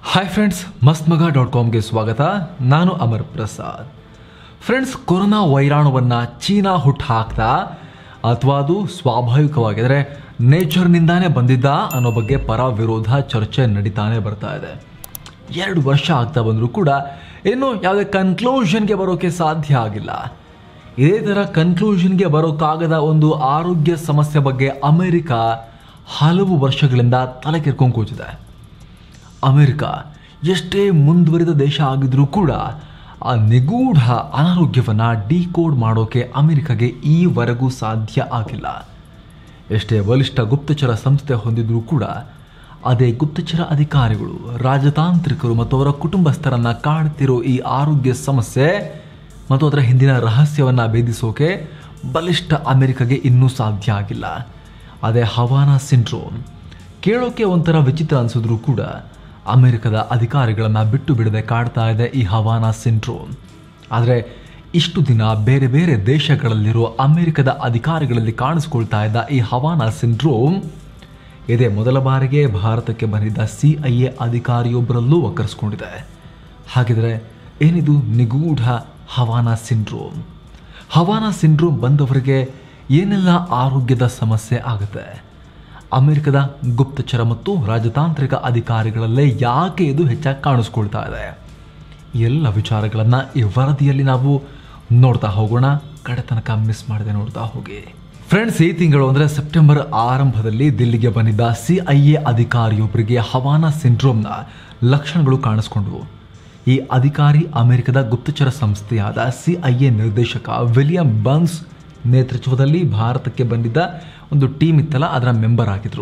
hi friends ಮಸ್ತ್ ಮಗ dot ಕಾಮ್ಗೆ ಸ್ವಾಗತ ನಾನು ಅಮರ್ ಪ್ರಸಾದ್ ಫ್ರೆಂಡ್ಸ್ ಕೊರೋನಾ ವೈರಾಣುವನ್ನು ಚೀನಾ ಹುಟ್ಟು ಹಾಕ್ತಾ ಅಥವಾ ಅದು ಸ್ವಾಭಾವಿಕವಾಗಿ ಅಂದರೆ ನೇಚರ್ನಿಂದಾನೇ ಬಂದಿದ್ದ ಅನ್ನೋ ಬಗ್ಗೆ ಪರ ವಿರೋಧ ಚರ್ಚೆ ನಡೀತಾನೆ ಬರ್ತಾ ಇದೆ ಎರಡು ವರ್ಷ ಆಗ್ತಾ ಬಂದರೂ ಕೂಡ ಇನ್ನೂ ಯಾವುದೇ ಕನ್ಕ್ಲೂಷನ್ಗೆ ಬರೋಕ್ಕೆ ಸಾಧ್ಯ ಆಗಿಲ್ಲ ಇದೇ ಥರ ಕನ್ಕ್ಲೂಷನ್ಗೆ ಬರೋಕ್ಕಾಗದ ಒಂದು ಆರೋಗ್ಯ ಸಮಸ್ಯೆ ಬಗ್ಗೆ ಅಮೆರಿಕ ಹಲವು ವರ್ಷಗಳಿಂದ ತಲೆ ಕೆರ್ಕೊಂಡು ಕೂತಿದೆ ಅಮೆರಿಕ ಎಷ್ಟೇ ಮುಂದುವರಿದ ದೇಶ ಆಗಿದ್ರೂ ಕೂಡ ಆ ನಿಗೂಢ ಅನಾರೋಗ್ಯವನ್ನು ಡಿಕೋಡ್ ಮಾಡೋಕೆ ಅಮೆರಿಕಗೆ ಈವರೆಗೂ ಸಾಧ್ಯ ಆಗಿಲ್ಲ ಎಷ್ಟೇ ಬಲಿಷ್ಠ ಗುಪ್ತಚರ ಸಂಸ್ಥೆ ಹೊಂದಿದ್ರೂ ಕೂಡ ಅದೇ ಗುಪ್ತಚರ ಅಧಿಕಾರಿಗಳು ರಾಜತಾಂತ್ರಿಕರು ಮತ್ತು ಅವರ ಕುಟುಂಬಸ್ಥರನ್ನ ಕಾಡ್ತಿರೋ ಈ ಆರೋಗ್ಯ ಸಮಸ್ಯೆ ಮತ್ತು ಅದರ ಹಿಂದಿನ ರಹಸ್ಯವನ್ನು ಭೇದಿಸೋಕೆ ಬಲಿಷ್ಠ ಅಮೆರಿಕಗೆ ಇನ್ನೂ ಸಾಧ್ಯ ಆಗಿಲ್ಲ ಅದೇ ಹವಾನಾ ಸಿಂಡ್ರೋಮ್ ಕೇಳೋಕೆ ಒಂಥರ ವಿಚಿತ್ರ ಅನಿಸಿದ್ರೂ ಕೂಡ ಅಮೆರಿಕದ ಅಧಿಕಾರಿಗಳನ್ನು ಬಿಟ್ಟು ಬಿಡದೆ ಕಾಡ್ತಾ ಇದೆ ಈ ಹವಾನಾ ಸಿಂಡ್ರೋಮ್ ಆದರೆ ಇಷ್ಟು ದಿನ ಬೇರೆ ಬೇರೆ ದೇಶಗಳಲ್ಲಿರೋ ಅಮೆರಿಕದ ಅಧಿಕಾರಿಗಳಲ್ಲಿ ಕಾಣಿಸ್ಕೊಳ್ತಾ ಇದ್ದ ಈ ಹವಾನಾ ಸಿಂಡ್ರೋಮ್ ಇದೇ ಮೊದಲ ಬಾರಿಗೆ ಭಾರತಕ್ಕೆ ಬಂದಿದ್ದ ಸಿ ಐ ಎ ಅಧಿಕಾರಿಯೊಬ್ಬರಲ್ಲೂ ಒಕ್ಕರಿಸ್ಕೊಂಡಿದೆ ಹಾಗಿದ್ರೆ ಏನಿದು ನಿಗೂಢ ಹವಾನಾ ಸಿಂಡ್ರೋಮ್ ಹವಾನಾ ಸಿಂಡ್ರೋಮ್ ಬಂದವರಿಗೆ ಏನೆಲ್ಲ ಆರೋಗ್ಯದ ಸಮಸ್ಯೆ ಆಗುತ್ತೆ ಅಮೆರಿಕದ ಗುಪ್ತಚರ ಮತ್ತು ರಾಜತಾಂತ್ರಿಕ ಅಧಿಕಾರಿಗಳಲ್ಲೇ ಯಾಕೆ ಇದು ಹೆಚ್ಚಾಗಿ ಕಾಣಿಸ್ಕೊಳ್ತಾ ಇದೆ ಎಲ್ಲ ವಿಚಾರಗಳನ್ನು ಈ ವರದಿಯಲ್ಲಿ ನಾವು ನೋಡ್ತಾ ಹೋಗೋಣ ಕಡೆ ತನಕ ಮಿಸ್ ಮಾಡದೆ ನೋಡ್ತಾ ಹೋಗಿ ಫ್ರೆಂಡ್ಸ್ ಈ ತಿಂಗಳು ಅಂದರೆ ಸೆಪ್ಟೆಂಬರ್ ಆರಂಭದಲ್ಲಿ ದಿಲ್ಲಿಗೆ ಬಂದಿದ್ದ ಸಿ ಐ ಎ ಅಧಿಕಾರಿಯೊಬ್ಬರಿಗೆ ಹವಾನಾ ಸಿಂಡ್ರೋಮ್ನ ಲಕ್ಷಣಗಳು ಕಾಣಿಸ್ಕೊಂಡವು ಈ ಅಧಿಕಾರಿ ಅಮೆರಿಕದ ಗುಪ್ತಚರ ಸಂಸ್ಥೆಯಾದ ಸಿ ಐ ಎ ನಿರ್ದೇಶಕ ವಿಲಿಯಂ ಬನ್ಸ್ ನೇತೃತ್ವದಲ್ಲಿ ಭಾರತಕ್ಕೆ ಬಂದಿದ್ದ ಒಂದು ಟೀಮ್ ಇತ್ತಲ್ಲ ಅದರ ಮೆಂಬರ್ ಆಗಿದ್ರು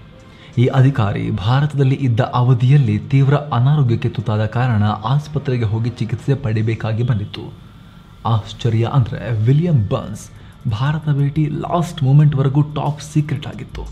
ಈ ಅಧಿಕಾರಿ ಭಾರತದಲ್ಲಿ ಇದ್ದ ಅವಧಿಯಲ್ಲಿ ತೀವ್ರ ಅನಾರೋಗ್ಯಕ್ಕೆ ತುತ್ತಾದ ಕಾರಣ ಆಸ್ಪತ್ರೆಗೆ ಹೋಗಿ ಚಿಕಿತ್ಸೆ ಪಡಿಬೇಕಾಗಿ ಬಂದಿತ್ತು ಆಶ್ಚರ್ಯ ಅಂದರೆ ವಿಲಿಯಂ ಬನ್ಸ್ ಭಾರತ ಭೇಟಿ ಲಾಸ್ಟ್ ಮೂಮೆಂಟ್ವರೆಗೂ ಟಾಪ್ ಸೀಕ್ರೆಟ್ ಆಗಿತ್ತು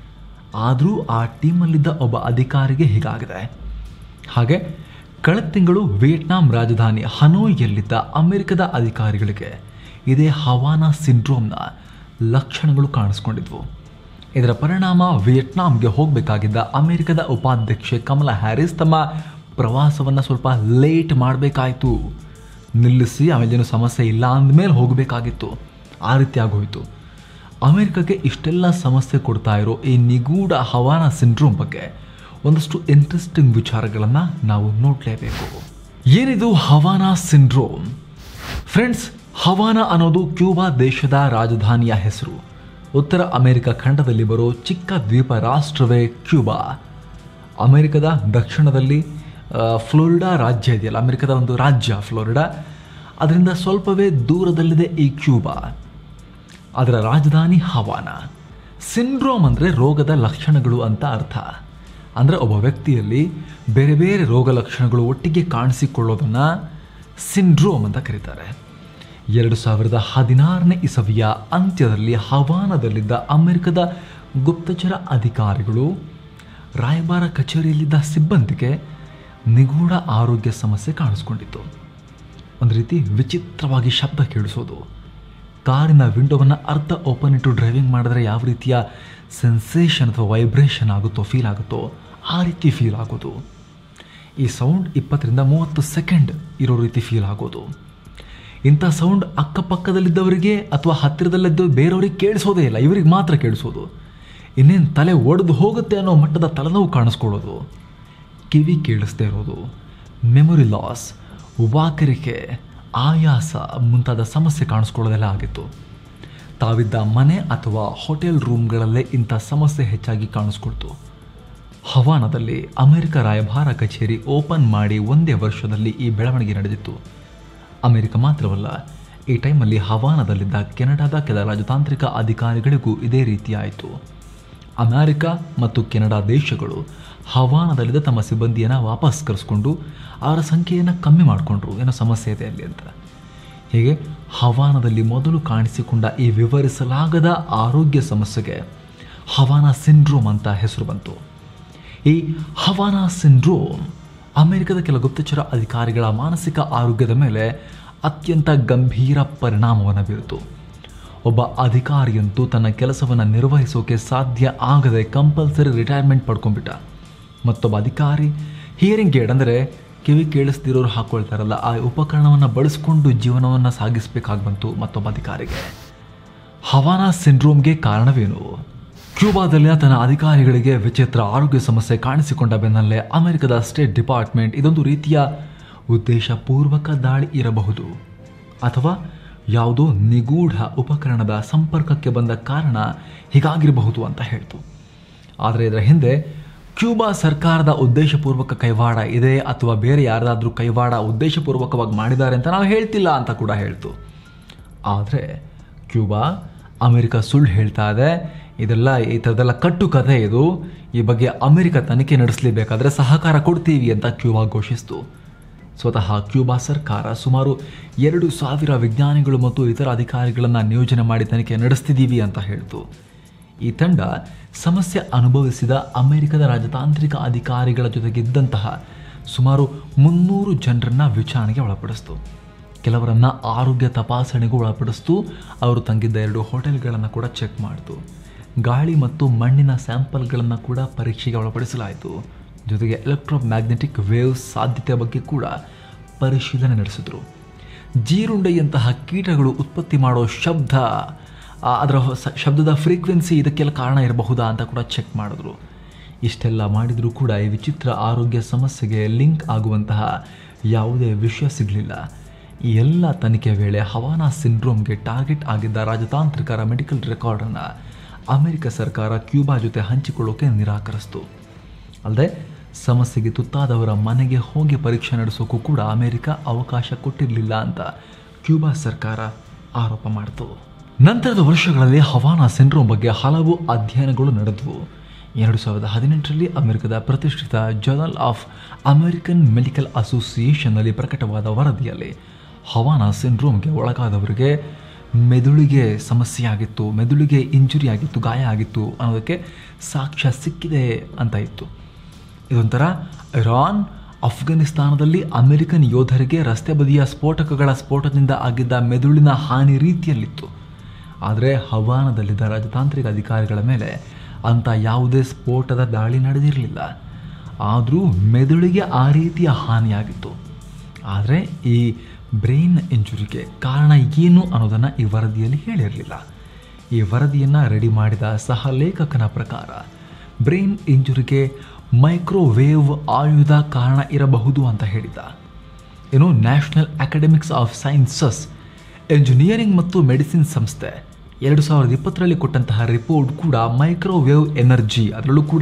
ಆದರೂ ಆ ಟೀಮಲ್ಲಿದ್ದ ಒಬ್ಬ ಅಧಿಕಾರಿಗೆ ಹೀಗಾಗಿದೆ ಹಾಗೆ ಕಳೆದ ತಿಂಗಳು ವಿಯೆಟ್ನಾಂ ರಾಜಧಾನಿ ಹನೋಯಿಯಲ್ಲಿದ್ದ ಅಮೆರಿಕದ ಅಧಿಕಾರಿಗಳಿಗೆ ಇದೇ ಹವಾನಾ ಸಿಂಡ್ರೋಮ್ನ ಲಕ್ಷಣಗಳು ಕಾಣಿಸ್ಕೊಂಡಿದ್ವು ಇದರ ಪರಿಣಾಮ ವಿಯೆಟ್ನಾಂಗೆ ಹೋಗಬೇಕಾಗಿದ್ದ ಅಮೆರಿಕದ ಉಪಾಧ್ಯಕ್ಷೆ ಕಮಲಾ ಹ್ಯಾರಿಸ್ ತಮ್ಮ ಪ್ರವಾಸವನ್ನು ಸ್ವಲ್ಪ ಲೇಟ್ ಮಾಡಬೇಕಾಯಿತು ನಿಲ್ಲಿಸಿ ಆಮೇಲೆ ಏನು ಸಮಸ್ಯೆ ಇಲ್ಲ ಅಂದಮೇಲೆ ಹೋಗಬೇಕಾಗಿತ್ತು ಆ ರೀತಿ ಆಗೋಯ್ತು ಅಮೆರಿಕಕ್ಕೆ ಇಷ್ಟೆಲ್ಲ ಸಮಸ್ಯೆ ಕೊಡ್ತಾ ಇರೋ ಈ ನಿಗೂಢ ಹವಾನಾ ಸಿಂಡ್ರೋಮ್ ಬಗ್ಗೆ ಒಂದಷ್ಟು ಇಂಟ್ರೆಸ್ಟಿಂಗ್ ವಿಚಾರಗಳನ್ನು ನಾವು ನೋಡಲೇಬೇಕು ಏನಿದು ಹವಾನಾ ಸಿಂಡ್ರೋಮ್ ಫ್ರೆಂಡ್ಸ್ ಹವಾನಾ ಅನ್ನೋದು ಕ್ಯೂಬಾ ದೇಶದ ರಾಜಧಾನಿಯ ಹೆಸರು ಉತ್ತರ ಅಮೆರಿಕ ಖಂಡದಲ್ಲಿ ಬರೋ ಚಿಕ್ಕ ದ್ವೀಪ ರಾಷ್ಟ್ರವೇ ಕ್ಯೂಬಾ ಅಮೆರಿಕದ ದಕ್ಷಿಣದಲ್ಲಿ ಆ, ಫ್ಲೋರಿಡಾ ರಾಜ್ಯ ಇದೆಯಲ್ಲ ಅಮೆರಿಕದ ಒಂದು ರಾಜ್ಯ ಫ್ಲೋರಿಡಾ ಅದರಿಂದ ಸ್ವಲ್ಪವೇ ದೂರದಲ್ಲಿದೆ ಈ ಕ್ಯೂಬಾ ಅದರ ರಾಜಧಾನಿ ಹವಾನ ಸಿಂಡ್ರೋಮ್ ಅಂದರೆ ರೋಗದ ಲಕ್ಷಣಗಳು ಅಂತ ಅರ್ಥ ಅಂದರೆ ಒಬ್ಬ ವ್ಯಕ್ತಿಯಲ್ಲಿ ಬೇರೆ ಬೇರೆ ರೋಗ ಲಕ್ಷಣಗಳು ಒಟ್ಟಿಗೆ ಕಾಣಿಸಿಕೊಳ್ಳೋದನ್ನು ಸಿಂಡ್ರೋಮ್ ಅಂತ ಕರೀತಾರೆ ಎರಡು ಸಾವಿರದ ಹದಿನಾರನೇ ಇಸವಿಯ ಅಂತ್ಯದಲ್ಲಿ ಹವಾನದಲ್ಲಿದ್ದ ಅಮೆರಿಕದ ಗುಪ್ತಚರ ಅಧಿಕಾರಿಗಳು ರಾಯಭಾರ ಕಚೇರಿಯಲ್ಲಿದ್ದ ಸಿಬ್ಬಂದಿಗೆ ನಿಗೂಢ ಆರೋಗ್ಯ ಸಮಸ್ಯೆ ಕಾಣಿಸ್ಕೊಂಡಿತ್ತು ಒಂದು ರೀತಿ ವಿಚಿತ್ರವಾಗಿ ಶಬ್ದ ಕೇಳಿಸೋದು ಕಾರಿನ ವಿಂಡೋವನ್ನು ಅರ್ಧ ಓಪನ್ ಇಟ್ಟು ಡ್ರೈವಿಂಗ್ ಮಾಡಿದ್ರೆ ಯಾವ ರೀತಿಯ ಸೆನ್ಸೇಷನ್ ಅಥವಾ ವೈಬ್ರೇಷನ್ ಆಗುತ್ತೋ ಫೀಲ್ ಆಗುತ್ತೋ ಆ ರೀತಿ ಫೀಲ್ ಆಗೋದು ಈ ಸೌಂಡ್ ಇಪ್ಪತ್ತರಿಂದ ಮೂವತ್ತು ಸೆಕೆಂಡ್ ಇರೋ ರೀತಿ ಫೀಲ್ ಆಗೋದು ಇಂಥ ಸೌಂಡ್ ಅಕ್ಕಪಕ್ಕದಲ್ಲಿದ್ದವರಿಗೆ ಅಥವಾ ಹತ್ತಿರದಲ್ಲಿದ್ದ ಬೇರೆಯವ್ರಿಗೆ ಕೇಳಿಸೋದೇ ಇಲ್ಲ ಇವರಿಗೆ ಮಾತ್ರ ಕೇಳಿಸೋದು ಇನ್ನೇನು ತಲೆ ಒಡೆದು ಹೋಗುತ್ತೆ ಅನ್ನೋ ಮಟ್ಟದ ತಲೆನೋವು ಕಾಣಿಸ್ಕೊಳ್ಳೋದು ಕಿವಿ ಕೇಳಿಸ್ದೇ ಇರೋದು ಮೆಮೊರಿ ಲಾಸ್ ವಾಕರಿಕೆ ಆಯಾಸ ಮುಂತಾದ ಸಮಸ್ಯೆ ಕಾಣಿಸ್ಕೊಳ್ಳೋದೆಲ್ಲ ಆಗಿತ್ತು ತಾವಿದ್ದ ಮನೆ ಅಥವಾ ಹೋಟೆಲ್ ರೂಮ್ಗಳಲ್ಲೇ ಇಂಥ ಸಮಸ್ಯೆ ಹೆಚ್ಚಾಗಿ ಕಾಣಿಸ್ಕೊಳ್ತು ಹವಾನದಲ್ಲಿ ಅಮೆರಿಕ ರಾಯಭಾರ ಕಚೇರಿ ಓಪನ್ ಮಾಡಿ ಒಂದೇ ವರ್ಷದಲ್ಲಿ ಈ ಬೆಳವಣಿಗೆ ನಡೆದಿತ್ತು ಅಮೆರಿಕ ಮಾತ್ರವಲ್ಲ ಈ ಟೈಮಲ್ಲಿ ಹವಾನದಲ್ಲಿದ್ದ ಕೆನಡಾದ ಕೆಲ ರಾಜತಾಂತ್ರಿಕ ಅಧಿಕಾರಿಗಳಿಗೂ ಇದೇ ರೀತಿಯಾಯಿತು ಅಮೆರಿಕ ಮತ್ತು ಕೆನಡಾ ದೇಶಗಳು ಹವಾನದಲ್ಲಿದ್ದ ತಮ್ಮ ಸಿಬ್ಬಂದಿಯನ್ನು ವಾಪಸ್ ಕರೆಸ್ಕೊಂಡು ಅವರ ಸಂಖ್ಯೆಯನ್ನು ಕಮ್ಮಿ ಮಾಡಿಕೊಂಡ್ರು ಏನೋ ಸಮಸ್ಯೆ ಇದೆ ಅಲ್ಲಿ ಅಂತ ಹೀಗೆ ಹವಾನದಲ್ಲಿ ಮೊದಲು ಕಾಣಿಸಿಕೊಂಡ ಈ ವಿವರಿಸಲಾಗದ ಆರೋಗ್ಯ ಸಮಸ್ಯೆಗೆ ಹವಾನಾ ಸಿಂಡ್ರೋಮ್ ಅಂತ ಹೆಸರು ಬಂತು ಈ ಹವಾನಾ ಸಿಂಡ್ರೋಮ್ ಅಮೆರಿಕದ ಕೆಲ ಗುಪ್ತಚರ ಅಧಿಕಾರಿಗಳ ಮಾನಸಿಕ ಆರೋಗ್ಯದ ಮೇಲೆ ಅತ್ಯಂತ ಗಂಭೀರ ಪರಿಣಾಮವನ್ನು ಬೀರಿತು ಒಬ್ಬ ಅಧಿಕಾರಿಯಂತೂ ತನ್ನ ಕೆಲಸವನ್ನು ನಿರ್ವಹಿಸೋಕೆ ಸಾಧ್ಯ ಆಗದೆ ಕಂಪಲ್ಸರಿ ರಿಟೈರ್ಮೆಂಟ್ ಪಡ್ಕೊಂಡ್ಬಿಟ್ಟ ಮತ್ತೊಬ್ಬ ಅಧಿಕಾರಿ ಹಿಯರಿಂಗ್ ಏಡ್ ಅಂದರೆ ಕಿವಿ ಕೇಳಿಸ್ದಿರೋರು ಹಾಕೊಳ್ತಾರಲ್ಲ ಆ ಉಪಕರಣವನ್ನು ಬಳಸಿಕೊಂಡು ಜೀವನವನ್ನು ಸಾಗಿಸಬೇಕಾಗಿ ಬಂತು ಮತ್ತೊಬ್ಬ ಅಧಿಕಾರಿಗೆ ಹವಾನಾ ಸಿಂಡ್ರೋಮ್ಗೆ ಕಾರಣವೇನು ಕ್ಯೂಬಾದಲ್ಲಿನ ತನ್ನ ಅಧಿಕಾರಿಗಳಿಗೆ ವಿಚಿತ್ರ ಆರೋಗ್ಯ ಸಮಸ್ಯೆ ಕಾಣಿಸಿಕೊಂಡ ಬೆನ್ನಲ್ಲೇ ಅಮೆರಿಕದ ಸ್ಟೇಟ್ ಡಿಪಾರ್ಟ್ಮೆಂಟ್ ಇದೊಂದು ರೀತಿಯ ಉದ್ದೇಶಪೂರ್ವಕ ದಾಳಿ ಇರಬಹುದು ಅಥವಾ ಯಾವುದೋ ನಿಗೂಢ ಉಪಕರಣದ ಸಂಪರ್ಕಕ್ಕೆ ಬಂದ ಕಾರಣ ಹೀಗಾಗಿರಬಹುದು ಅಂತ ಹೇಳ್ತು ಆದರೆ ಇದರ ಹಿಂದೆ ಕ್ಯೂಬಾ ಸರ್ಕಾರದ ಉದ್ದೇಶಪೂರ್ವಕ ಕೈವಾಡ ಇದೆ ಅಥವಾ ಬೇರೆ ಯಾರಾದರೂ ಕೈವಾಡ ಉದ್ದೇಶಪೂರ್ವಕವಾಗಿ ಮಾಡಿದ್ದಾರೆ ಅಂತ ನಾವು ಹೇಳ್ತಿಲ್ಲ ಅಂತ ಕೂಡ ಹೇಳ್ತು ಆದರೆ ಕ್ಯೂಬಾ ಅಮೆರಿಕ ಸುಳ್ಳು ಹೇಳ್ತಾ ಇದೆ ಇದೆಲ್ಲ ಈ ಥರದ್ದೆಲ್ಲ ಕಟ್ಟು ಕಥೆ ಇದು ಈ ಬಗ್ಗೆ ಅಮೆರಿಕ ತನಿಖೆ ನಡೆಸಲೇಬೇಕಾದ್ರೆ ಸಹಕಾರ ಕೊಡ್ತೀವಿ ಅಂತ ಕ್ಯೂಬಾ ಘೋಷಿಸಿತು ಸ್ವತಃ ಕ್ಯೂಬಾ ಸರ್ಕಾರ ಸುಮಾರು ಎರಡು ಸಾವಿರ ವಿಜ್ಞಾನಿಗಳು ಮತ್ತು ಇತರ ಅಧಿಕಾರಿಗಳನ್ನು ನಿಯೋಜನೆ ಮಾಡಿ ತನಿಖೆ ನಡೆಸ್ತಿದ್ದೀವಿ ಅಂತ ಹೇಳ್ತು ಈ ತಂಡ ಸಮಸ್ಯೆ ಅನುಭವಿಸಿದ ಅಮೆರಿಕದ ರಾಜತಾಂತ್ರಿಕ ಅಧಿಕಾರಿಗಳ ಜೊತೆಗಿದ್ದಂತಹ ಸುಮಾರು ಮುನ್ನೂರು ಜನರನ್ನ ವಿಚಾರಣೆಗೆ ಒಳಪಡಿಸಿತು ಕೆಲವರನ್ನ ಆರೋಗ್ಯ ತಪಾಸಣೆಗೂ ಒಳಪಡಿಸ್ತು ಅವರು ತಂಗಿದ್ದ ಎರಡು ಹೋಟೆಲ್ಗಳನ್ನು ಕೂಡ ಚೆಕ್ ಮಾಡಿತು ಗಾಳಿ ಮತ್ತು ಮಣ್ಣಿನ ಸ್ಯಾಂಪಲ್ಗಳನ್ನು ಕೂಡ ಪರೀಕ್ಷೆಗೆ ಒಳಪಡಿಸಲಾಯಿತು ಜೊತೆಗೆ ಎಲೆಕ್ಟ್ರೋಮ್ಯಾಗ್ನೆಟಿಕ್ ವೇವ್ಸ್ ಸಾಧ್ಯತೆ ಬಗ್ಗೆ ಕೂಡ ಪರಿಶೀಲನೆ ನಡೆಸಿದರು ಜೀರುಂಡೆಯಂತಹ ಕೀಟಗಳು ಉತ್ಪತ್ತಿ ಮಾಡೋ ಶಬ್ದ ಆ, ಅದರ ಹೊಸ- ಶಬ್ದದ ಫ್ರೀಕ್ವೆನ್ಸಿ ಇದಕ್ಕೆಲ್ಲ ಕಾರಣ ಇರಬಹುದಾ ಅಂತ ಕೂಡ ಚೆಕ್ ಮಾಡಿದ್ರು ಇಷ್ಟೆಲ್ಲ ಮಾಡಿದರೂ ಕೂಡ ಈ ವಿಚಿತ್ರ ಆರೋಗ್ಯ ಸಮಸ್ಯೆಗೆ ಲಿಂಕ್ ಆಗುವಂತಹ ಯಾವುದೇ ವಿಷಯ ಸಿಗಲಿಲ್ಲ ಈ ಎಲ್ಲ ತನಿಖೆ ವೇಳೆ ಹವಾನಾ ಸಿಂಡ್ರೋಮ್ಗೆ ಟಾರ್ಗೆಟ್ ಆಗಿದ್ದ ರಾಜತಾಂತ್ರಿಕರ ಮೆಡಿಕಲ್ ರೆಕಾರ್ಡನ್ನು ಅಮೆರಿಕ ಸರ್ಕಾರ ಕ್ಯೂಬಾ ಜೊತೆ ಹಂಚಿಕೊಳ್ಳೋಕೆ ನಿರಾಕರಿಸಿತು ಅಲ್ಲದೆ ಸಮಸ್ಯೆಗೆ ತುತ್ತಾದವರ ಮನೆಗೆ ಹೋಗಿ ಪರೀಕ್ಷೆ ನಡೆಸೋಕ್ಕೂ ಕೂಡ ಅಮೆರಿಕ ಅವಕಾಶ ಕೊಟ್ಟಿರಲಿಲ್ಲ ಅಂತ ಕ್ಯೂಬಾ ಸರ್ಕಾರ ಆರೋಪ ಮಾಡಿತು ನಂತರದ ವರ್ಷಗಳಲ್ಲಿ ಹವಾನಾ ಸಿಂಡ್ರೋಮ್ ಬಗ್ಗೆ ಹಲವು ಅಧ್ಯಯನಗಳು ನಡೆದವು ಎರಡು ಸಾವಿರದ ಹದಿನೆಂಟರಲ್ಲಿ ಅಮೆರಿಕದ ಪ್ರತಿಷ್ಠಿತ ಜರ್ನಲ್ ಆಫ್ ಅಮೆರಿಕನ್ ಮೆಡಿಕಲ್ ಅಸೋಸಿಯೇಷನ್ನಲ್ಲಿ ಪ್ರಕಟವಾದ ವರದಿಯಲ್ಲಿ ಹವಾನಾ ಸಿಂಡ್ರೋಮ್ಗೆ ಒಳಗಾದವರಿಗೆ ಮೆದುಳಿಗೆ ಸಮಸ್ಯೆಯಾಗಿತ್ತು ಮೆದುಳಿಗೆ ಇಂಜುರಿ ಆಗಿತ್ತು ಗಾಯ ಆಗಿತ್ತು ಅನ್ನೋದಕ್ಕೆ ಸಾಕ್ಷ್ಯ ಸಿಕ್ಕಿದೆ ಅಂತ ಇತ್ತು ಇದೊಂಥರ ಇರಾನ್ ಅಫ್ಘಾನಿಸ್ತಾನದಲ್ಲಿ ಅಮೆರಿಕನ್ ಯೋಧರಿಗೆ ರಸ್ತೆ ಬದಿಯ ಸ್ಫೋಟಕಗಳ ಸ್ಫೋಟದಿಂದ ಆಗಿದ್ದ ಮೆದುಳಿನ ಹಾನಿ ರೀತಿಯಲ್ಲಿತ್ತು ಆದರೆ ಹವಾನದಲ್ಲಿದ್ದ ರಾಜತಾಂತ್ರಿಕ ಅಧಿಕಾರಿಗಳ ಮೇಲೆ ಅಂಥ ಯಾವುದೇ ಸ್ಫೋಟದ ದಾಳಿ ನಡೆದಿರಲಿಲ್ಲ ಆದರೂ ಮೆದುಳಿಗೆ ಆ ರೀತಿಯ ಹಾನಿಯಾಗಿತ್ತು ಆದರೆ ಈ ಬ್ರೈನ್ ಇಂಜುರಿಗೆ ಕಾರಣ ಏನು ಅನ್ನೋದನ್ನು ಈ ವರದಿಯಲ್ಲಿ ಹೇಳಿರಲಿಲ್ಲ ಈ ವರದಿಯನ್ನು ರೆಡಿ ಮಾಡಿದ ಸಹ ಲೇಖಕನ ಪ್ರಕಾರ ಬ್ರೈನ್ ಇಂಜುರಿಗೆ ಮೈಕ್ರೋವೇವ್ ಆಯುಧ ಕಾರಣ ಇರಬಹುದು ಅಂತ ಹೇಳಿದ ಏನು national academics of sciences engineering ಮತ್ತು ಮೆಡಿಸಿನ್ ಸಂಸ್ಥೆ ಎರಡು ಸಾವಿರದ ಇಪ್ಪತ್ತರಲ್ಲಿ ಕೊಟ್ಟಂತಹ ರಿಪೋರ್ಟ್ ಕೂಡ ಮೈಕ್ರೋವೇವ್ ಎನರ್ಜಿ ಅದರಲ್ಲೂ ಕೂಡ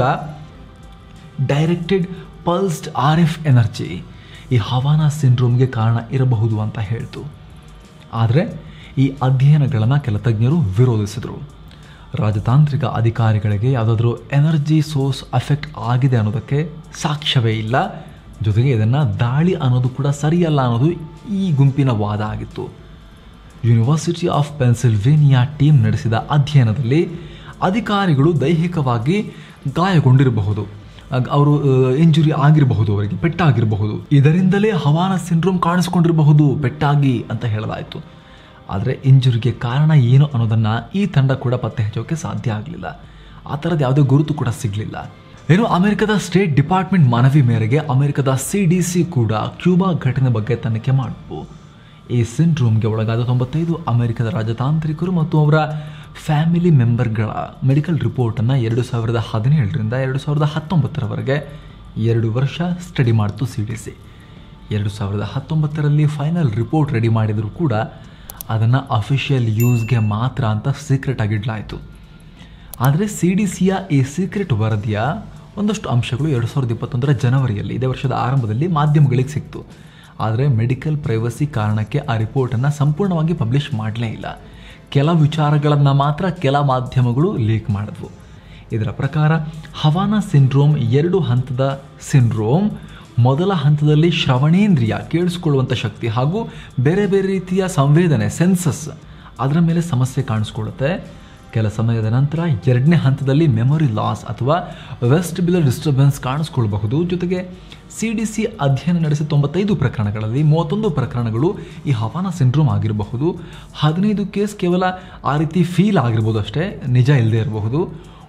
directed pulsed R F energy ಈ ಹವಾನಾ ಸಿಂಡ್ರೋಮ್ಗೆ ಕಾರಣ ಇರಬಹುದು ಅಂತ ಹೇಳ್ತು ಆದರೆ ಈ ಅಧ್ಯಯನಗಳನ್ನು ಕೆಲ ತಜ್ಞರು ವಿರೋಧಿಸಿದರು ರಾಜತಾಂತ್ರಿಕ ಅಧಿಕಾರಿಗಳಿಗೆ ಯಾವುದಾದ್ರೂ ಎನರ್ಜಿ ಸೋರ್ಸ್ ಅಫೆಕ್ಟ್ ಆಗಿದೆ ಅನ್ನೋದಕ್ಕೆ ಸಾಕ್ಷ್ಯವೇ ಇಲ್ಲ ಜೊತೆಗೆ ಇದನ್ನು ದಾಳಿ ಅನ್ನೋದು ಕೂಡ ಸರಿಯಲ್ಲ ಅನ್ನೋದು ಈ ಗುಂಪಿನ ವಾದ ಆಗಿತ್ತು ಯೂನಿವರ್ಸಿಟಿ ಆಫ್ ಪೆನ್ಸಿಲ್ವೇನಿಯಾ ಟೀಮ್ ನಡೆಸಿದ ಅಧ್ಯಯನದಲ್ಲಿ ಅಧಿಕಾರಿಗಳು ದೈಹಿಕವಾಗಿ ಗಾಯಗೊಂಡಿರಬಹುದು ಅಗ್- ಅವರು ಇಂಜುರಿ ಆಗಿರಬಹುದು ಅವರಿಗೆ ಪೆಟ್ಟಾಗಿರಬಹುದು ಇದರಿಂದಲೇ ಹವಾನ ಸಿಂಡ್ರೋಮ್ ಕಾಣಿಸ್ಕೊಂಡಿರಬಹುದು ಪೆಟ್ಟಾಗಿ ಅಂತ ಹೇಳಲಾಯಿತು ಆದರೆ ಇಂಜುರಿಗೆ ಕಾರಣ ಏನು ಅನ್ನೋದನ್ನು ಈ ತಂಡ ಕೂಡ ಪತ್ತೆ ಹಚ್ಚೋಕೆ ಸಾಧ್ಯ ಆಗಲಿಲ್ಲ ಆ ಥರದ ಯಾವುದೇ ಗುರುತು ಕೂಡ ಸಿಗಲಿಲ್ಲ ಏನು ಅಮೆರಿಕದ ಸ್ಟೇಟ್ ಡಿಪಾರ್ಟ್ಮೆಂಟ್ ಮನವಿ ಮೇರೆಗೆ ಅಮೆರಿಕದ ಸಿ ಡಿ ಸಿ ಕೂಡ ಕ್ಯೂಬಾ ಘಟನೆ ಬಗ್ಗೆ ತನಿಖೆ ಮಾಡಿತು ಈ ಸಿಂಡ್ರೋಮ್ಗೆ ಒಳಗಾದ ತೊಂಬತ್ತೈದು ಅಮೆರಿಕದ ರಾಜತಾಂತ್ರಿಕರು ಮತ್ತು ಅವರ ಫ್ಯಾಮಿಲಿ ಮೆಂಬರ್ಗಳ ಮೆಡಿಕಲ್ ರಿಪೋರ್ಟನ್ನು ಎರಡು ಸಾವಿರದ ಹದಿನೇಳರಿಂದ ಎರಡು ಸಾವಿರದ ಹತ್ತೊಂಬತ್ತರವರೆಗೆ ಎರಡು ವರ್ಷ ಸ್ಟಡಿ ಮಾಡ್ತು ಸಿ ಡಿ ಸಿ ಎರಡು ಸಾವಿರದ ಹತ್ತೊಂಬತ್ತರಲ್ಲಿ ಫೈನಲ್ ರಿಪೋರ್ಟ್ ರೆಡಿ ಮಾಡಿದರೂ ಕೂಡ ಅದನ್ನು ಅಫಿಷಿಯಲ್ ಯೂಸ್ಗೆ ಮಾತ್ರ ಅಂತ ಸೀಕ್ರೆಟ್ ಆಗಿಡಲಾಯಿತು ಆದರೆ ಸಿ ಡಿ ಸಿಯ ಈ ಸೀಕ್ರೆಟ್ ವರದಿಯ ಒಂದಷ್ಟು ಅಂಶಗಳು ಎರಡು ಸಾವಿರದ ಇಪ್ಪತ್ತೊಂದರ ಜನವರಿಯಲ್ಲಿ ಇದೇ ವರ್ಷದ ಆರಂಭದಲ್ಲಿ ಮಾಧ್ಯಮಗಳಿಗೆ ಸಿಕ್ತು ಆದರೆ ಮೆಡಿಕಲ್ ಪ್ರೈವಸಿ ಕಾರಣಕ್ಕೆ ಆ ರಿಪೋರ್ಟನ್ನು ಸಂಪೂರ್ಣವಾಗಿ ಪಬ್ಲಿಷ್ ಮಾಡಲೇ ಇಲ್ಲ ಕೆಲ ವಿಚಾರಗಳನ್ನು ಮಾತ್ರ ಕೆಲ ಮಾಧ್ಯಮಗಳು ಲೀಕ್ ಮಾಡಿದ್ವು ಇದರ ಪ್ರಕಾರ ಹವಾನಾ ಸಿಂಡ್ರೋಮ್ ಎರಡು ಹಂತದ ಸಿಂಡ್ರೋಮ್ ಮೊದಲ ಹಂತದಲ್ಲಿ ಶ್ರವಣೇಂದ್ರಿಯ ಕೇಳಿಸ್ಕೊಳ್ಳುವಂಥ ಶಕ್ತಿ ಹಾಗೂ ಬೇರೆ ಬೇರೆ ರೀತಿಯ ಸಂವೇದನೆ ಸೆನ್ಸಸ್ ಅದರ ಮೇಲೆ ಸಮಸ್ಯೆ ಕಾಣಿಸ್ಕೊಳ್ಳುತ್ತೆ ಕೆಲ ಸಮಯದ ನಂತರ ಎರಡನೇ ಹಂತದಲ್ಲಿ ಮೆಮೊರಿ ಲಾಸ್ ಅಥವಾ ವೆಸ್ಟಿಬ್ಯುಲರ್ ಡಿಸ್ಟರ್ಬೆನ್ಸ್ ಕಾಣಿಸ್ಕೊಳ್ಬಹುದು ಜೊತೆಗೆ ಸಿ ಡಿ ಸಿ ಅಧ್ಯಯನ ನಡೆಸಿದ ತೊಂಬತ್ತೈದು ಪ್ರಕರಣಗಳಲ್ಲಿ ಮೂವತ್ತೊಂದು ಪ್ರಕರಣಗಳು ಈ ಹವಾನ ಸಿಂಡ್ರೋಮ್ ಆಗಿರಬಹುದು ಹದಿನೈದು ಕೇಸ್ ಕೇವಲ ಆ ರೀತಿ ಫೀಲ್ ಆಗಿರ್ಬೋದು ಅಷ್ಟೇ ನಿಜ ಇಲ್ಲದೆ ಇರಬಹುದು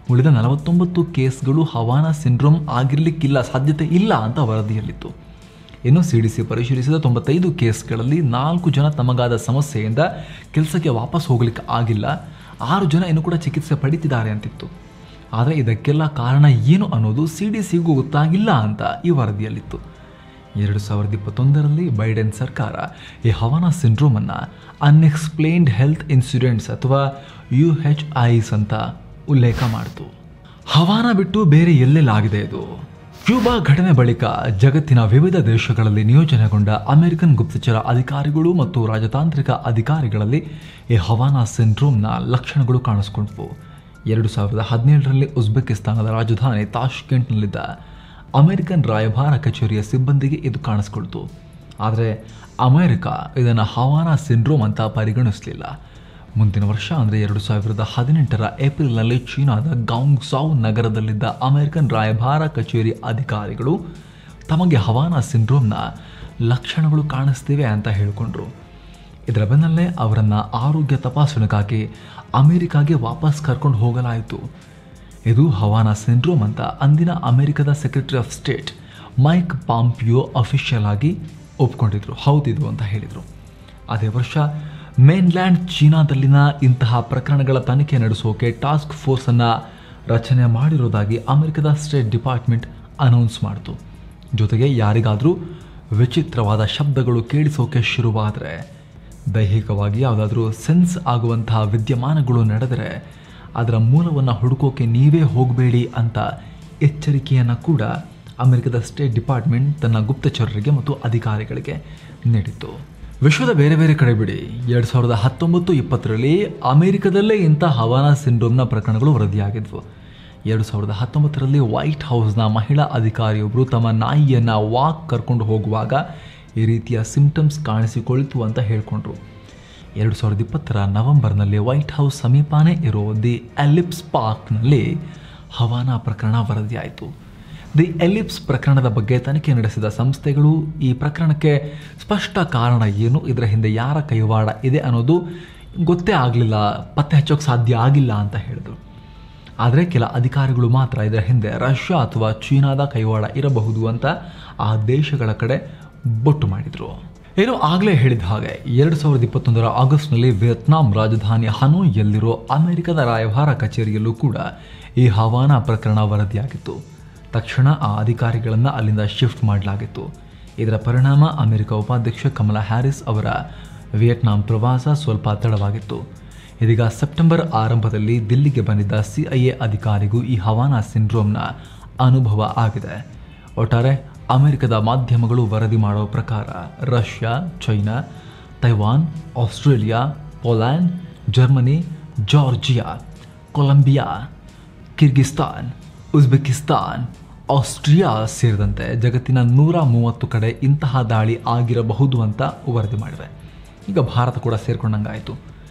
ಉಳಿದ ನಲವತ್ತೊಂಬತ್ತು ಕೇಸ್ಗಳು ಹವಾನಾ ಸಿಂಡ್ರೋಮ್ ಆಗಿರಲಿಕ್ಕಿಲ್ಲ ಸಾಧ್ಯತೆ ಇಲ್ಲ ಅಂತ ವರದಿಯಲ್ಲಿತ್ತು ಇನ್ನು ಸಿ ಡಿ ಸಿ ಪರಿಶೀಲಿಸಿದ ತೊಂಬತ್ತೈದು ಕೇಸ್ಗಳಲ್ಲಿ ನಾಲ್ಕು ಜನ ತಮಗಾದ ಸಮಸ್ಯೆಯಿಂದ ಕೆಲಸಕ್ಕೆ ವಾಪಸ್ ಹೋಗ್ಲಿಕ್ಕೆ ಆಗಿಲ್ಲ ಆರು ಜನ ಇನ್ನೂ ಕೂಡ ಚಿಕಿತ್ಸೆ ಪಡಿತಿದ್ದಾರೆ ಅಂತಿತ್ತು ಆದರೆ ಇದಕ್ಕೆಲ್ಲ ಕಾರಣ ಏನು ಅನ್ನೋದು ಸಿ ಡಿ ಸಿಗೂ ಗೊತ್ತಾಗಿಲ್ಲ ಅಂತ ಈ ವರದಿಯಲ್ಲಿತ್ತು ಎರಡು ಸಾವಿರದ ಇಪ್ಪತ್ತೊಂದರಲ್ಲಿ ಬೈಡೆನ್ ಸರ್ಕಾರ ಈ ಹವಾನಾ ಸಿಂಡ್ರೋಮನ್ನು ಅನ್ಎಕ್ಸ್ಪ್ಲೇನ್ಡ್ ಹೆಲ್ತ್ ಇನ್ಸಿಡೆಂಟ್ಸ್ ಅಥವಾ ಯು ಹೆಚ್ ಐಸ್ ಅಂತ ಉಲ್ಲೇಖ ಮಾಡಿತು ಹವಾನ ಬಿಟ್ಟು ಬೇರೆ ಎಲ್ಲೆಲ್ಲಾಗಿದೆ ಇದು ಕ್ಯೂಬಾ ಘಟನೆ ಬಳಿಕ ಜಗತ್ತಿನ ವಿವಿಧ ದೇಶಗಳಲ್ಲಿ ನಿಯೋಜನೆಗೊಂಡ ಅಮೆರಿಕನ್ ಗುಪ್ತಚರ ಅಧಿಕಾರಿಗಳು ಮತ್ತು ರಾಜತಾಂತ್ರಿಕ ಅಧಿಕಾರಿಗಳಲ್ಲಿ ಈ ಹವಾನಾ ಸಿಂಡ್ರೋಮ್ನ ಲಕ್ಷಣಗಳು ಕಾಣಿಸ್ಕೊಂಡ್ವು ಎರಡು ಸಾವಿರದ ಹದಿನೇಳರಲ್ಲಿ ಉಜ್ಬೆಕಿಸ್ತಾನದ ರಾಜಧಾನಿ ತಾಷ್ಕೆಂಟ್ನಲ್ಲಿದ್ದ ಅಮೆರಿಕನ್ ರಾಯಭಾರ ಕಚೇರಿಯ ಸಿಬ್ಬಂದಿಗೆ ಇದು ಕಾಣಿಸ್ಕೊಳ್ತು ಆದರೆ ಅಮೆರಿಕ ಇದನ್ನು ಹವಾನಾ ಸಿಂಡ್ರೋಮ್ ಅಂತ ಪರಿಗಣಿಸಲಿಲ್ಲ ಮುಂದಿನ ವರ್ಷ ಅಂದರೆ ಎರಡು ಸಾವಿರದ ಹದಿನೆಂಟರ ಏಪ್ರಿಲ್ನಲ್ಲಿ ಚೀನಾದ ಗಾಂಗ್ಸಾವ್ ನಗರದಲ್ಲಿದ್ದ ಅಮೆರಿಕನ್ ರಾಯಭಾರ ಕಚೇರಿ ಅಧಿಕಾರಿಗಳು ತಮಗೆ ಹವಾನಾ ಸಿಂಡ್ರೋಮ್ನ ಲಕ್ಷಣಗಳು ಕಾಣಿಸ್ತಿವೆ ಅಂತ ಹೇಳಿಕೊಂಡ್ರು ಇದರ ಬೆನ್ನಲ್ಲೇ ಅವರನ್ನು ಆರೋಗ್ಯ ತಪಾಸಣೆಗಾಗಿ ಅಮೆರಿಕಾಗೆ ವಾಪಸ್ ಕರ್ಕೊಂಡು ಹೋಗಲಾಯಿತು ಇದು ಹವಾನಾ ಸಿಂಡ್ರೋಮ್ ಅಂತ ಅಂದಿನ ಅಮೆರಿಕದ secretary of state Mike Pompeo official ಆಗಿ ಒಪ್ಕೊಂಡಿದ್ರು ಹೌದಿದು ಅಂತ ಹೇಳಿದರು ಅದೇ ವರ್ಷ ಮೇನ್ಲ್ಯಾಂಡ್ ಚೀನಾದಲ್ಲಿನ ಇಂತಹ ಪ್ರಕರಣಗಳ ತನಿಖೆ ನಡೆಸೋಕೆ ಟಾಸ್ಕ್ ಫೋರ್ಸನ್ನು ರಚನೆ ಮಾಡಿರೋದಾಗಿ ಅಮೆರಿಕದ ಸ್ಟೇಟ್ ಡಿಪಾರ್ಟ್ಮೆಂಟ್ ಅನೌನ್ಸ್ ಮಾಡಿತು ಜೊತೆಗೆ ಯಾರಿಗಾದರೂ ವಿಚಿತ್ರವಾದ ಶಬ್ದಗಳು ಕೇಳಿಸೋಕೆ ಶುರುವಾದರೆ ದೈಹಿಕವಾಗಿ ಯಾವುದಾದ್ರೂ ಸೆನ್ಸ್ ಆಗುವಂತಹ ವಿದ್ಯಮಾನಗಳು ನಡೆದರೆ ಅದರ ಮೂಲವನ್ನು ಹುಡುಕೋಕೆ ನೀವೇ ಹೋಗಬೇಡಿ ಅಂತ ಎಚ್ಚರಿಕೆಯನ್ನು ಕೂಡ ಅಮೆರಿಕದ ಸ್ಟೇಟ್ ಡಿಪಾರ್ಟ್ಮೆಂಟ್ ತನ್ನ ಗುಪ್ತಚರರಿಗೆ ಮತ್ತು ಅಧಿಕಾರಿಗಳಿಗೆ ನೀಡಿತ್ತು ವಿಶ್ವದ ಬೇರೆ ಬೇರೆ ಕಡೆ ಬಿಡಿ ಎರಡು ಸಾವಿರದ ಹತ್ತೊಂಬತ್ತು ಇಪ್ಪತ್ತರಲ್ಲಿ ಅಮೆರಿಕದಲ್ಲೇ ಇಂಥ ಹವಾನಾ ಸಿಂಡ್ರೋಮ್ನ ಪ್ರಕರಣಗಳು ವರದಿಯಾಗಿದ್ವು ಎರಡು ಸಾವಿರದ ಹತ್ತೊಂಬತ್ತರಲ್ಲಿ ವೈಟ್ ಹೌಸ್ನ ಮಹಿಳಾ ಅಧಿಕಾರಿಯೊಬ್ಬರು ತಮ್ಮ ನಾಯಿಯನ್ನು ವಾಕ್ ಕರ್ಕೊಂಡು ಹೋಗುವಾಗ ಈ ರೀತಿಯ ಸಿಂಪ್ಟಮ್ಸ್ ಕಾಣಿಸಿಕೊಳ್ತು ಅಂತ ಹೇಳ್ಕೊಂಡ್ರು ಎರಡು ಸಾವಿರದ ಇಪ್ಪತ್ತರ ನವೆಂಬರ್ನಲ್ಲಿ ವೈಟ್ ಹೌಸ್ ಸಮೀಪನೇ ಇರೋ ದಿ ಎಲಿಪ್ಸ್ ಪಾರ್ಕ್ನಲ್ಲಿ ಹವಾನಾ ಪ್ರಕರಣ ವರದಿಯಾಯಿತು ದಿ ಎಲಿಪ್ಸ್ ಪ್ರಕರಣದ ಬಗ್ಗೆ ತನಿಖೆ ನಡೆಸಿದ ಸಂಸ್ಥೆಗಳು ಈ ಪ್ರಕರಣಕ್ಕೆ ಸ್ಪಷ್ಟ ಕಾರಣ ಏನು ಇದರ ಹಿಂದೆ ಯಾರ ಕೈವಾಡ ಇದೆ ಅನ್ನೋದು ಗೊತ್ತೇ ಆಗಲಿಲ್ಲ ಪತ್ತೆ ಹಚ್ಚೋಕೆ ಸಾಧ್ಯ ಆಗಿಲ್ಲ ಅಂತ ಹೇಳಿದರು ಆದರೆ ಕೆಲ ಅಧಿಕಾರಿಗಳು ಮಾತ್ರ ಇದರ ಹಿಂದೆ ರಷ್ಯಾ ಅಥವಾ ಚೀನಾದ ಕೈವಾಡ ಇರಬಹುದು ಅಂತ ಆ ದೇಶಗಳ ಕಡೆ ಬೊಟ್ಟು ಮಾಡಿದರು ಏನೋ ಆಗಲೇ ಹೇಳಿದ ಹಾಗೆ ಎರಡು ಸಾವಿರದ ಇಪ್ಪತ್ತೊಂದರ ಆಗಸ್ಟ್ನಲ್ಲಿ ವಿಯತ್ನಾಂ ರಾಜಧಾನಿ ಹನೋಯಲ್ಲಿರೋ ಅಮೆರಿಕದ ರಾಯಭಾರ ಕಚೇರಿಯಲ್ಲೂ ಕೂಡ ಈ ಹವಾನಾ ಪ್ರಕರಣ ವರದಿಯಾಗಿತ್ತು ತಕ್ಷಣ ಆ ಅಧಿಕಾರಿಗಳನ್ನು ಅಲ್ಲಿಂದ ಶಿಫ್ಟ್ ಮಾಡಲಾಗಿತ್ತು ಇದರ ಪರಿಣಾಮ ಅಮೆರಿಕ ಉಪಾಧ್ಯಕ್ಷ ಕಮಲಾ ಹ್ಯಾರಿಸ್ ಅವರ ವಿಯೆಟ್ನಾಂ ಪ್ರವಾಸ ಸ್ವಲ್ಪ ತಡವಾಗಿತ್ತು ಇದೀಗ ಸೆಪ್ಟೆಂಬರ್ ಆರಂಭದಲ್ಲಿ ದಿಲ್ಲಿಗೆ ಬಂದಿದ್ದ ಸಿಐಎ ಅಧಿಕಾರಿಗೂ ಈ ಹವಾನಾ ಸಿಂಡ್ರೋಮ್ನ ಅನುಭವ ಆಗಿದೆ ಒಟ್ಟಾರೆ ಅಮೆರಿಕದ ಮಾಧ್ಯಮಗಳು ವರದಿ ಮಾಡೋ ಪ್ರಕಾರ Russia China Taiwan Australia Poland Germany Georgia Colombia Kyrgyzstan Uzbekistan Austria ಸೇರಿದಂತೆ ಜಗತ್ತಿನ ನೂರ ಮೂವತ್ತು ಕಡೆ ಇಂತಹ ದಾಳಿ ಆಗಿರಬಹುದು ಅಂತ ವರದಿ ಮಾಡಿವೆ ಈಗ ಭಾರತ ಕೂಡ ಸೇರ್ಕೊಂಡಂಗಾಯಿತು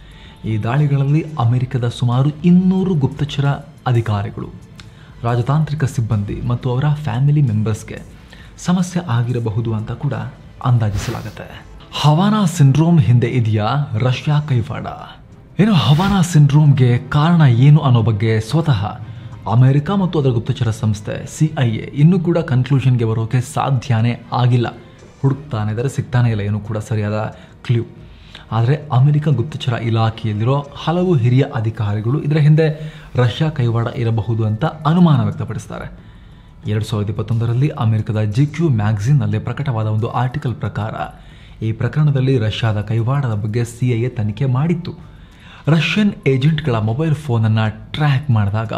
ಈ ದಾಳಿಗಳಲ್ಲಿ ಅಮೆರಿಕದ ಸುಮಾರು ಇನ್ನೂರು ಗುಪ್ತಚರ ಅಧಿಕಾರಿಗಳು ರಾಜತಾಂತ್ರಿಕ ಸಿಬ್ಬಂದಿ ಮತ್ತು ಅವರ ಫ್ಯಾಮಿಲಿ ಮೆಂಬರ್ಸ್ಗೆ ಸಮಸ್ಯೆ ಆಗಿರಬಹುದು ಅಂತ ಕೂಡ ಅಂದಾಜಿಸಲಾಗುತ್ತೆ ಹವಾನಾ ಸಿಂಡ್ರೋಮ್ ಹಿಂದೆ ಇದೆಯಾ ರಷ್ಯಾ ಕೈವಾಡ ಏನು ಹವಾನಾ ಸಿಂಡ್ರೋಮ್ಗೆ ಕಾರಣ ಏನು ಅನ್ನೋ ಬಗ್ಗೆ ಸ್ವತಃ ಅಮೆರಿಕ ಮತ್ತು ಅದರ ಗುಪ್ತಚರ ಸಂಸ್ಥೆ ಸಿ ಐ ಎ ಇನ್ನೂ ಕೂಡ ಕನ್ಕ್ಲೂಷನ್ಗೆ ಬರೋಕೆ ಸಾಧ್ಯನೇ ಆಗಿಲ್ಲ ಹುಡುಕ್ತಾನೆ ಇದ್ದಾರೆ ಸಿಗ್ತಾನೆ ಇಲ್ಲ ಏನೂ ಕೂಡ ಸರಿಯಾದ ಕ್ಲೂ ಆದರೆ ಅಮೆರಿಕ ಗುಪ್ತಚರ ಇಲಾಖೆಯಲ್ಲಿರೋ ಹಲವು ಹಿರಿಯ ಅಧಿಕಾರಿಗಳು ಇದರ ಹಿಂದೆ ರಷ್ಯಾ ಕೈವಾಡ ಇರಬಹುದು ಅಂತ ಅನುಮಾನ ವ್ಯಕ್ತಪಡಿಸ್ತಾರೆ ಎರಡು ಸಾವಿರದ ಇಪ್ಪತ್ತೊಂದರಲ್ಲಿ ಅಮೆರಿಕದ ಜಿ ಕ್ಯೂ ಮ್ಯಾಗಝಿನ್ನಲ್ಲಿ ಪ್ರಕಟವಾದ ಒಂದು ಆರ್ಟಿಕಲ್ ಪ್ರಕಾರ ಈ ಪ್ರಕರಣದಲ್ಲಿ ರಷ್ಯಾದ ಕೈವಾಡದ ಬಗ್ಗೆ ಸಿ ಐ ಎ ತನಿಖೆ ಮಾಡಿತ್ತು ರಷ್ಯನ್ ಏಜೆಂಟ್ಗಳ ಮೊಬೈಲ್ ಫೋನನ್ನು ಟ್ರ್ಯಾಕ್ ಮಾಡಿದಾಗ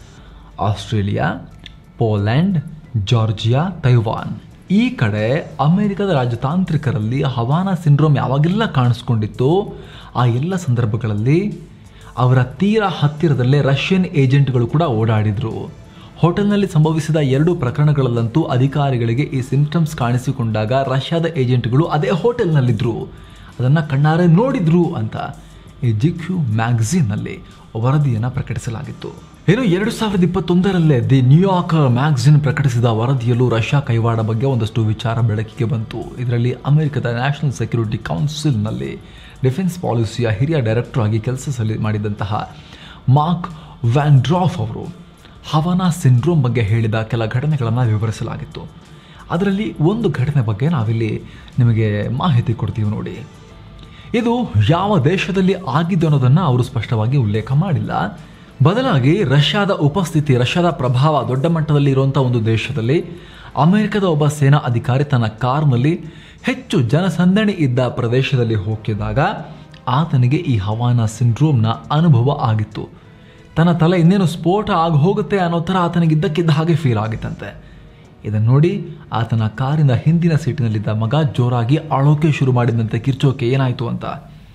ಆಸ್ಟ್ರೇಲಿಯಾ ಪೋಲ್ಯಾಂಡ್ ಜಾರ್ಜಿಯಾ ತೈವಾನ್ ಈ ಕಡೆ ಅಮೆರಿಕದ ರಾಜತಾಂತ್ರಿಕರಲ್ಲಿ ಹವಾನಾ ಸಿಂಡ್ರೋಮ್ ಯಾವಾಗೆಲ್ಲ ಕಾಣಿಸ್ಕೊಂಡಿತ್ತು ಆ ಎಲ್ಲ ಸಂದರ್ಭಗಳಲ್ಲಿ ಅವರ ತೀರಾ ಹತ್ತಿರದಲ್ಲೇ ರಷ್ಯನ್ ಏಜೆಂಟ್ಗಳು ಕೂಡ ಓಡಾಡಿದ್ರು ಹೋಟೆಲ್ನಲ್ಲಿ ಸಂಭವಿಸಿದ ಎರಡು ಪ್ರಕರಣಗಳಲ್ಲಂತೂ ಅಧಿಕಾರಿಗಳಿಗೆ ಈ ಸಿಂಪ್ಟಮ್ಸ್ ಕಾಣಿಸಿಕೊಂಡಾಗ ರಷ್ಯಾದ ಏಜೆಂಟ್ಗಳು ಅದೇ ಹೋಟೆಲ್ನಲ್ಲಿದ್ದರು ಅದನ್ನು ಕಣ್ಣಾರೆ ನೋಡಿದ್ರು ಅಂತ ಈ ಜಿ ಕ್ಯೂ ಮ್ಯಾಗಝಿನ್ನಲ್ಲಿ ವರದಿಯನ್ನು ಪ್ರಕಟಿಸಲಾಗಿತ್ತು ಏನು ಎರಡು ಸಾವಿರದ ಇಪ್ಪತ್ತೊಂದರಲ್ಲೇ ದಿ ನ್ಯೂಯಾರ್ಕ್ ಮ್ಯಾಗಝಿನ್ ಪ್ರಕಟಿಸಿದ ವರದಿಯಲ್ಲೂ ರಷ್ಯಾ ಕೈವಾಡ ಬಗ್ಗೆ ಒಂದಷ್ಟು ವಿಚಾರ ಬೆಳಕಿಗೆ ಬಂತು ಇದರಲ್ಲಿ ಅಮೆರಿಕದ ನ್ಯಾಷನಲ್ ಸೆಕ್ಯೂರಿಟಿ ಕೌನ್ಸಿಲ್ನಲ್ಲಿ ಡಿಫೆನ್ಸ್ ಪಾಲಿಸಿಯ ಹಿರಿಯ ಡೈರೆಕ್ಟರ್ ಆಗಿ ಕೆಲಸ ಸಲ್ಲಿ ಮಾಡಿದಂತಹ ಮಾರ್ಕ್ ವ್ಯಾನ್ ಡ್ರಾಫ್ ಅವರು ಹವಾನಾ ಸಿಂಡ್ರೋಮ್ ಬಗ್ಗೆ ಹೇಳಿದ ಕೆಲ ಘಟನೆಗಳನ್ನು ವಿವರಿಸಲಾಗಿತ್ತು ಅದರಲ್ಲಿ ಒಂದು ಘಟನೆ ಬಗ್ಗೆ ನಾವಿಲ್ಲಿ ನಿಮಗೆ ಮಾಹಿತಿ ಕೊಡ್ತೀವಿ ನೋಡಿ ಇದು ಯಾವ ದೇಶದಲ್ಲಿ ಆಗಿದ್ದು ಅನ್ನೋದನ್ನು ಅವರು ಸ್ಪಷ್ಟವಾಗಿ ಉಲ್ಲೇಖ ಮಾಡಿಲ್ಲ ಬದಲಾಗಿ ರಷ್ಯಾದ ಉಪಸ್ಥಿತಿ ರಷ್ಯಾದ ಪ್ರಭಾವ ದೊಡ್ಡ ಮಟ್ಟದಲ್ಲಿ ಇರುವಂಥ ಒಂದು ದೇಶದಲ್ಲಿ ಅಮೆರಿಕದ ಒಬ್ಬ ಸೇನಾ ಅಧಿಕಾರಿ ತನ್ನ ಕಾರ್ನಲ್ಲಿ ಹೆಚ್ಚು ಜನಸಂದಣಿ ಇದ್ದ ಪ್ರದೇಶದಲ್ಲಿ ಹೋಗಿದಾಗ ಆತನಿಗೆ ಈ ಹವಾನ ಸಿಂಡ್ರೋಮ್ನ ಅನುಭವ ಆಗಿತ್ತು ತನ್ನ ತಲೆ ಇನ್ನೇನು ಸ್ಫೋಟ ಆಗಿ ಹೋಗುತ್ತೆ ಅನ್ನೋ ಥರ ಆತನಿಗೆ ಇದ್ದಕ್ಕಿದ್ದ ಹಾಗೆ ಫೀಲ್ ಆಗಿತ್ತಂತೆ ಇದನ್ನು ನೋಡಿ ಆತನ ಕಾರಿನ ಹಿಂದಿನ ಸೀಟಿನಲ್ಲಿದ್ದ ಮಗ ಜೋರಾಗಿ ಅಳೋಕೆ ಶುರು ಮಾಡಿದಂತೆ ಕಿರ್ಚೋಕೆ ಏನಾಯಿತು ಅಂತ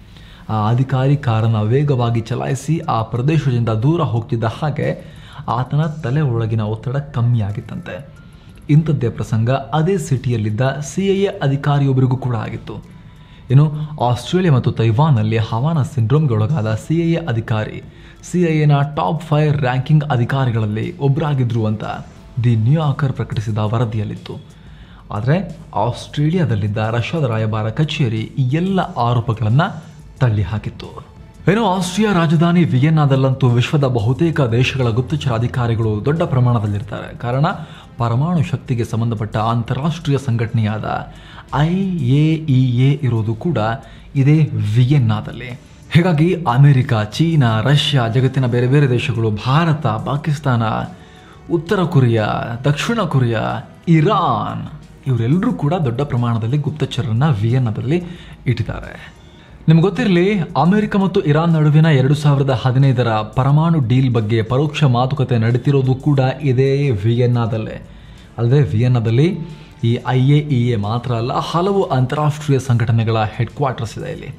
ಆ ಅಧಿಕಾರಿ ಕಾರನ್ನು ವೇಗವಾಗಿ ಚಲಾಯಿಸಿ ಆ ಪ್ರದೇಶದಿಂದ ದೂರ ಹೋಗ್ತಿದ್ದ ಹಾಗೆ ಆತನ ತಲೆ ಒಳಗಿನ ಒತ್ತಡ ಕಮ್ಮಿಯಾಗಿತ್ತಂತೆ ಇಂಥದ್ದೇ ಪ್ರಸಂಗ ಅದೇ ಸಿಟಿಯಲ್ಲಿದ್ದ ಸಿ ಐ ಎ ಅಧಿಕಾರಿಯೊಬ್ಬರಿಗೂ ಕೂಡ ಆಗಿತ್ತು ಇನ್ನು ಆಸ್ಟ್ರೇಲಿಯಾ ಮತ್ತು ತೈವಾನ್ನಲ್ಲಿ ಹವಾನ ಸಿಂಡ್ರೋಮ್ಗೆ ಒಳಗಾದ ಸಿ ಐ ಎ ಅಧಿಕಾರಿ ಸಿ ಐ ಎನ ಟಾಪ್ ಫೈವ್ ರ್ಯಾಂಕಿಂಗ್ ಅಧಿಕಾರಿಗಳಲ್ಲಿ ಒಬ್ಬರಾಗಿದ್ರು ಅಂತ ದಿ ನ್ಯೂಯಾರ್ಕರ್ ಪ್ರಕಟಿಸಿದ ವರದಿಯಲ್ಲಿತ್ತು ಆದರೆ ಆಸ್ಟ್ರೇಲಿಯಾದಲ್ಲಿದ್ದ ರಷ್ಯಾದ ರಾಯಭಾರ ಕಚೇರಿ ಈ ಎಲ್ಲ ಆರೋಪಗಳನ್ನು ತಳ್ಳಿ ಹಾಕಿತ್ತು ಇನ್ನು ಆಸ್ಟ್ರಿಯಾ ರಾಜಧಾನಿ ವಿಯೆನ್ನಾದಲ್ಲಂತೂ ವಿಶ್ವದ ಬಹುತೇಕ ದೇಶಗಳ ಗುಪ್ತಚರ ಅಧಿಕಾರಿಗಳು ದೊಡ್ಡ ಪ್ರಮಾಣದಲ್ಲಿರ್ತಾರೆ ಕಾರಣ ಪರಮಾಣು ಶಕ್ತಿಗೆ ಸಂಬಂಧಪಟ್ಟ ಅಂತಾರಾಷ್ಟ್ರೀಯ ಸಂಘಟನೆಯಾದ ಐ ಎ ಇ ಎ ಇರೋದು ಕೂಡ ಇದೇ ವಿಯೆನ್ನಾದಲ್ಲಿ ಹೀಗಾಗಿ ಅಮೆರಿಕ ಚೀನಾ ರಷ್ಯಾ ಜಗತ್ತಿನ ಬೇರೆ ಬೇರೆ ದೇಶಗಳು ಭಾರತ ಪಾಕಿಸ್ತಾನ ಉತ್ತರ ಕೊರಿಯಾ ದಕ್ಷಿಣ ಕೊರಿಯಾ ಇರಾನ್ ಇವರೆಲ್ಲರೂ ಕೂಡ ದೊಡ್ಡ ಪ್ರಮಾಣದಲ್ಲಿ ಗುಪ್ತಚರನ್ನ ವಿಯೆನ್ನಾದಲ್ಲಿ ಇಟ್ಟಿದ್ದಾರೆ ನಿಮ್ಗೆ ಗೊತ್ತಿರಲಿ ಅಮೆರಿಕ ಮತ್ತು ಇರಾನ್ ನಡುವಿನ ಎರಡು ಸಾವಿರದ ಹದಿನೈದರ ಪರಮಾಣು ಡೀಲ್ ಬಗ್ಗೆ ಪರೋಕ್ಷ ಮಾತುಕತೆ ನಡೀತಿರೋದು ಕೂಡ ಇದೇ ವಿಯೆನ್ನಾದಲ್ಲೇ ಅಲ್ಲದೆ ವಿಯೆನ್ನಾದಲ್ಲಿ ಈ ಐ ಎ ಇ ಎ ಮಾತ್ರ ಅಲ್ಲ ಹಲವು ಅಂತಾರಾಷ್ಟ್ರೀಯ ಸಂಘಟನೆಗಳ ಹೆಡ್ ಕ್ವಾರ್ಟರ್ಸ್ ಇದೆ ಇಲ್ಲಿ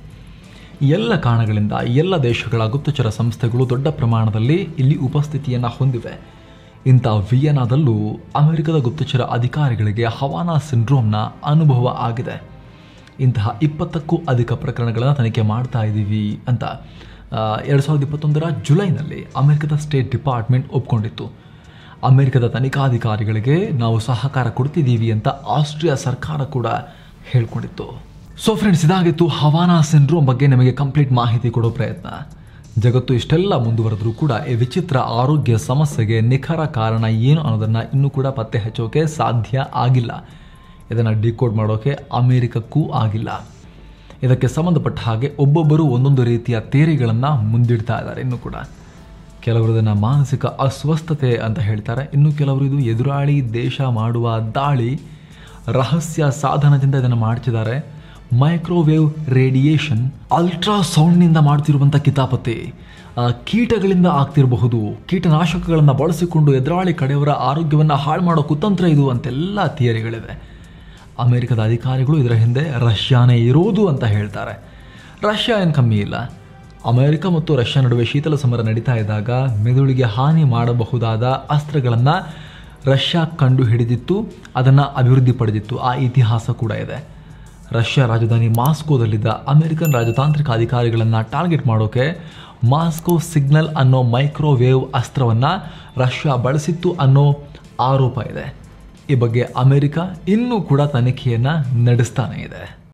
ಈ ಎಲ್ಲ ಕಾರಣಗಳಿಂದ ಈ ಎಲ್ಲ ದೇಶಗಳ ಗುಪ್ತಚರ ಸಂಸ್ಥೆಗಳು ದೊಡ್ಡ ಪ್ರಮಾಣದಲ್ಲಿ ಇಲ್ಲಿ ಉಪಸ್ಥಿತಿಯನ್ನು ಹೊಂದಿವೆ ಇಂಥ ವಿಯೆನ್ನಾದಲ್ಲೂ ಅಮೆರಿಕದ ಗುಪ್ತಚರ ಅಧಿಕಾರಿಗಳಿಗೆ ಹವಾನಾ ಸಿಂಡ್ರೋಮ್ನ ಅನುಭವ ಆಗಿದೆ ಇಂತಹ ಇಪ್ಪತ್ತಕ್ಕೂ ಅಧಿಕ ಪ್ರಕರಣಗಳನ್ನು ತನಿಖೆ ಮಾಡ್ತಾ ಇದ್ದೀವಿ ಅಂತ ಎರಡು ಸಾವಿರದ ಇಪ್ಪತ್ತೊಂದರ ಜುಲೈನಲ್ಲಿ ಅಮೆರಿಕದ ಸ್ಟೇಟ್ ಡಿಪಾರ್ಟ್ಮೆಂಟ್ ಒಪ್ಕೊಂಡಿತ್ತು ಅಮೆರಿಕದ ತನಿಖಾಧಿಕಾರಿಗಳಿಗೆ ನಾವು ಸಹಕಾರ ಕೊಡ್ತಿದ್ದೀವಿ ಅಂತ ಆಸ್ಟ್ರಿಯಾ ಸರ್ಕಾರ ಕೂಡ ಹೇಳ್ಕೊಂಡಿತ್ತು ಸೊ ಫ್ರೆಂಡ್ಸ್ ಇದಾಗಿತ್ತು ಹವಾನಾ ಸಿಂಡ್ರೋಮ್ ಬಗ್ಗೆ ನಿಮಗೆ ಕಂಪ್ಲೀಟ್ ಮಾಹಿತಿ ಕೊಡೋ ಪ್ರಯತ್ನ ಜಗತ್ತು ಇಷ್ಟೆಲ್ಲ ಮುಂದುವರೆದ್ರೂ ಕೂಡ ಈ ವಿಚಿತ್ರ ಆರೋಗ್ಯ ಸಮಸ್ಯೆಗೆ ನಿಖರ ಕಾರಣ ಏನು ಅನ್ನೋದನ್ನು ಇನ್ನೂ ಕೂಡ ಪತ್ತೆ ಹಚ್ಚೋಕೆ ಸಾಧ್ಯ ಆಗಿಲ್ಲ ಇದನ್ನು ಡಿಕೋಡ್ ಮಾಡೋಕೆ ಅಮೇರಿಕಕ್ಕೂ ಆಗಿಲ್ಲ ಇದಕ್ಕೆ ಸಂಬಂಧಪಟ್ಟ ಹಾಗೆ ಒಬ್ಬೊಬ್ಬರು ಒಂದೊಂದು ರೀತಿಯ ತೇರಿಗಳನ್ನು ಮುಂದಿಡ್ತಾ ಇದ್ದಾರೆ ಇನ್ನೂ ಕೂಡ ಕೆಲವರು ಇದನ್ನು ಮಾನಸಿಕ ಅಸ್ವಸ್ಥತೆ ಅಂತ ಹೇಳ್ತಾರೆ ಇನ್ನು ಕೆಲವರು ಇದು ಎದುರಾಳಿ ದೇಶ ಮಾಡುವ ದಾಳಿ ರಹಸ್ಯ ಸಾಧನದಿಂದ ಇದನ್ನು ಮಾಡ್ತಿದ್ದಾರೆ ಮೈಕ್ರೋವೇವ್ ರೇಡಿಯೇಷನ್ ಅಲ್ಟ್ರಾಸೌಂಡ್ನಿಂದ ಮಾಡ್ತಿರುವಂಥ ಕಿತಾಪತಿ ಆ, ಕೀಟಗಳಿಂದ ಆಗ್ತಿರಬಹುದು ಕೀಟನಾಶಕಗಳನ್ನು ಬಳಸಿಕೊಂಡು ಎದುರಾಳಿ ಕಡೆಯವರ ಆರೋಗ್ಯವನ್ನು ಹಾಳು ಮಾಡೋ ಕುತಂತ್ರ ಇದು ಅಂತೆಲ್ಲ ಥಿಯರಿಗಳಿವೆ ಅಮೆರಿಕದ ಅಧಿಕಾರಿಗಳು ಇದರ ಹಿಂದೆ ರಷ್ಯಾನೇ ಇರೋದು ಅಂತ ಹೇಳ್ತಾರೆ ರಷ್ಯಾ ಏನು ಕಮ್ಮಿ ಇಲ್ಲ ಅಮೆರಿಕ ಮತ್ತು ರಷ್ಯಾ ನಡುವೆ ಶೀತಲ ಸಮರ ನಡೀತಾ ಇದ್ದಾಗ ಮೆದುಳಿಗೆ ಹಾನಿ ಮಾಡಬಹುದಾದ ಅಸ್ತ್ರಗಳನ್ನು ರಷ್ಯಾ ಕಂಡು ಹಿಡಿದಿತ್ತು ಅದನ್ನು ಅಭಿವೃದ್ಧಿ ಪಡೆದಿತ್ತು ಆ ಇತಿಹಾಸ ಕೂಡ ಇದೆ ರಷ್ಯಾ ರಾಜಧಾನಿ ಮಾಸ್ಕೋದಲ್ಲಿದ್ದ ಅಮೆರಿಕನ್ ರಾಜತಾಂತ್ರಿಕ ಅಧಿಕಾರಿಗಳನ್ನು ಟಾರ್ಗೆಟ್ ಮಾಡೋಕೆ ಮಾಸ್ಕೋ ಸಿಗ್ನಲ್ ಅನ್ನೋ ಮೈಕ್ರೋವೇವ್ ಅಸ್ತ್ರವನ್ನು ರಷ್ಯಾ ಬಳಸಿತ್ತು ಅನ್ನೋ ಆರೋಪ ಇದೆ ಈ ಬಗ್ಗೆ ಅಮೆರಿಕ ಇನ್ನೂ ಕೂಡ ತನಿಖೆಯನ್ನು ನಡೆಸ್ತಾನೆ ಇದೆ